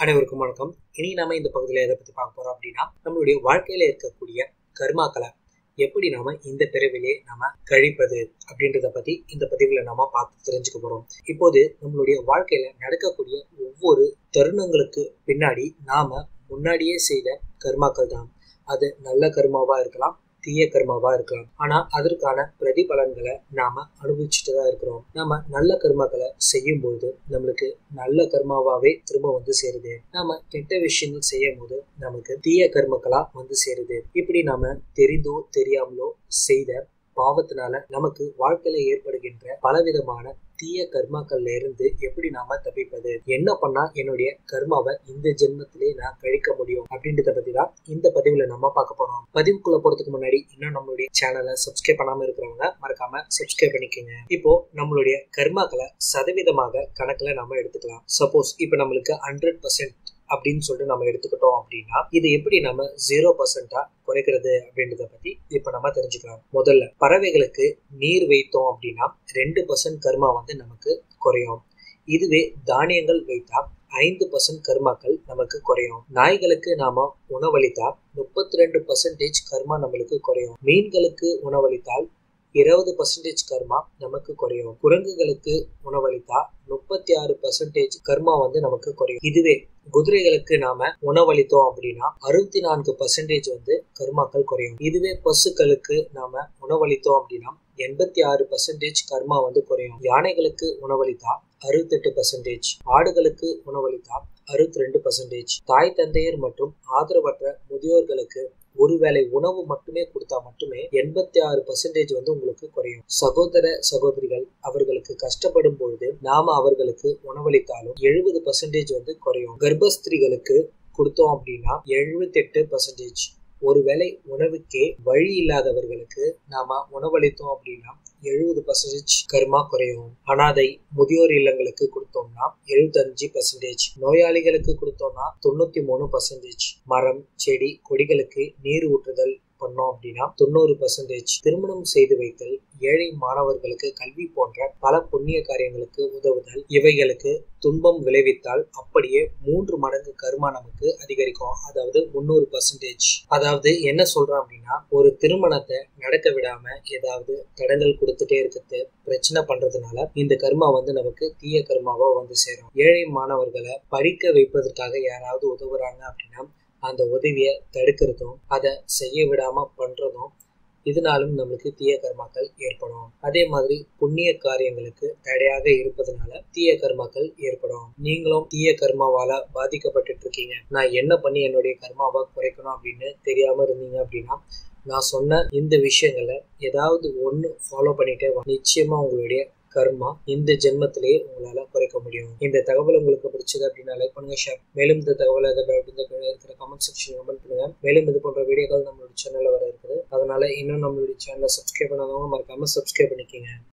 அனைவருக்கும் வணக்கம் இனி நாம இந்த பகுதியில் எதை பத்தி பார்க்க போறோம் அப்படின்னா நம்மளுடைய வாழ்க்கையில இருக்கக்கூடிய கர்மாக்களை எப்படி நாம இந்த பிறவிலே நாம கழிப்பது அப்படின்றத பத்தி இந்த பதிவுல நாம பார்த்து தெரிஞ்சுக்க போறோம் இப்போது நம்மளுடைய வாழ்க்கையில நடக்கக்கூடிய ஒவ்வொரு தருணங்களுக்கு பின்னாடி நாம முன்னாடியே செய்த கர்மாக்கள் தான் அது நல்ல கர்மாவா இருக்கலாம் தீய கர்மாவா இருக்கலாம் ஆனா அதற்கான பிரதிபலன்களை நாம அனுபவிச்சுட்டு தான் இருக்கிறோம் நாம நல்ல கர்மாக்களை செய்யும் பொழுது நம்மளுக்கு நல்ல கர்மாவாவே திரும்ப வந்து சேருது நாம கெட்ட விஷயங்கள் செய்யும் போது நமக்கு தீய கர்மங்களா வந்து சேருது இப்படி நாம தெரிந்தோ தெரியாமலோ செய்த பாவத்தினால நமக்கு வாழ்க்கையில ஏற்படுகின்ற பலவிதமான தீய கர்மாக்கள்ல இருந்து எப்படி நாம தப்பிப்பது என்ன பண்ணா என்னுடைய கர்மாவை இந்த ஜென்மத்திலே நான் கழிக்க முடியும் அப்படின்றத பத்தி தான் இந்த பதிவுல நம்ம பார்க்க போறோம் பதிவுக்குள்ள போறதுக்கு முன்னாடி இன்னும் நம்மளுடைய சேனலை சப்ஸ்கிரைப் பண்ணாம இருக்கிறவங்க மறக்காம சப்ஸ்கிரைப் பண்ணிக்கோங்க இப்போ நம்மளுடைய கர்மாக்களை சதவீதமாக கணக்குல நம்ம எடுத்துக்கலாம் சப்போஸ் இப்போ நம்மளுக்கு ஹண்ட்ரட் பர்சன்ட் அப்படின்னு சொல்லிட்டு நம்ம எடுத்துக்கிட்டோம் அப்படின்னா இது எப்படி நம்ம ஜீரோ பர்சன்டா குறைக்கிறது அப்படின்றத பத்தி இப்ப நம்ம தெரிஞ்சுக்கலாம் முதல்ல பறவைகளுக்கு நீர் வைத்தோம் அப்படின்னா ரெண்டு பர்சன்ட் கர்மா வந்து நமக்கு குறையும் இதுவே தானியங்கள் வைத்தா ஐந்து பர்சன்ட் கர்மாக்கள் நமக்கு குறையும் நாய்களுக்கு நாம உணவளித்தா முப்பத்தி ரெண்டு பர்சன்டேஜ் கர்மா நம்மளுக்கு குறையும் மீன்களுக்கு உணவளித்தால் இருபது பர்சன்டேஜ் கர்மா நமக்கு குறையும் குரங்குகளுக்கு உணவளித்தா முப்பத்தி ஆறு பர்சன்டேஜ் கர்மா வந்து நமக்கு குறையும் இதுவே குதிரைகளுக்கு நாம உணவளித்தோம் அப்படின்னா அறுபத்தி நான்கு பர்சன்டேஜ் வந்து கர்மாக்கள் குறையும் இதுவே பசுக்களுக்கு நாம உணவளித்தோம் அப்படின்னா எண்பத்தி ஆறு பர்சன்டேஜ் கர்மா வந்து குறையும் யானைகளுக்கு உணவளித்தா அறுபத்தெட்டு பர்சன்டேஜ் ஆடுகளுக்கு உணவளித்தா அறுபத்தி ரெண்டு பர்சன்டேஜ் தாய் தந்தையர் மற்றும் ஆதரவற்ற முதியோர்களுக்கு ஒருவேளை உணவு மட்டுமே கொடுத்தா மட்டுமே எண்பத்தி ஆறு பர்சன்டேஜ் வந்து உங்களுக்கு குறையும் சகோதர சகோதரிகள் அவர்களுக்கு கஷ்டப்படும் பொழுது நாம அவர்களுக்கு உணவளித்தாலும் எழுபது பர்சன்டேஜ் வந்து குறையும் கர்ப்பஸ்திரிகளுக்கு கொடுத்தோம் அப்படின்னா எழுபத்தி எட்டு பர்சன்டேஜ் ஒருவேளை உணவுக்கே வழி இல்லாதவர்களுக்கு நாம உணவளித்தோம் அப்படின்னா எழுபது பர்சன்டேஜ் கர்மா குறையும் அனாதை முதியோர் இல்லங்களுக்கு கொடுத்தோம்னா எழுபத்தஞ்சு பர்சன்டேஜ் நோயாளிகளுக்கு கொடுத்தோம்னா தொண்ணூத்தி மூணு பர்சன்டேஜ் மரம் செடி கொடிகளுக்கு நீர் ஊற்றுதல் பண்ணோம் அப்படின்னா தொண்ணூறு பர்சன்டேஜ் திருமணம் செய்து வைத்தல் ஏழை மாணவர்களுக்கு கல்வி போன்ற பல புண்ணிய காரியங்களுக்கு உதவுதல் இவைகளுக்கு துன்பம் விளைவித்தால் அப்படியே மூன்று மடங்கு கர்மா நமக்கு அதிகரிக்கும் அதாவது முன்னூறு பர்சன்டேஜ் அதாவது என்ன சொல்றோம் அப்படின்னா ஒரு திருமணத்தை நடக்க விடாம ஏதாவது தடங்கள் கொடுத்துட்டே இருக்கிறது பிரச்சனை பண்றதுனால இந்த கர்மா வந்து நமக்கு தீய கர்மாவா வந்து சேரும் ஏழை மாணவர்களை படிக்க வைப்பதற்காக யாராவது உதவுறாங்க அப்படின்னா அந்த உதவியை தடுக்கிறதும் அதை செய்ய விடாம பண்றதும் இதனாலும் நம்மளுக்கு தீய கர்மாக்கள் ஏற்படும் அதே மாதிரி புண்ணிய காரியங்களுக்கு தடையாக இருப்பதனால தீய கர்மாக்கள் ஏற்படும் நீங்களும் தீய கர்மாவால பாதிக்கப்பட்டு இருக்கீங்க நான் என்ன பண்ணி என்னுடைய கர்மாவை குறைக்கணும் அப்படின்னு தெரியாம இருந்தீங்க அப்படின்னா நான் சொன்ன இந்த விஷயங்களை ஏதாவது ஒன்று ஃபாலோ பண்ணிட்டே நிச்சயமா உங்களுடைய கர்மா இந்த ஜென்மத்திலேயே உங்களால குறைக்க முடியும் இந்த தகவல் உங்களுக்கு பிடிச்சது அப்படின்னா லைக் பண்ணுங்க ஷேர் மேலும் இந்த தகவல் அதை இந்த இருக்கிற கமெண்ட் செக்ஷன் கமெண்ட் பண்ணுங்க மேலும் இது போன்ற வீடியோக்கள் நம்மளுடைய சேனல்ல வர இருக்குது அதனால இன்னும் நம்மளுடைய சேனலை சப்ஸ்கிரைப் பண்ணாதவங்க மறக்காம சப்ஸ்கிரைப் பண்ணிக்கோங்க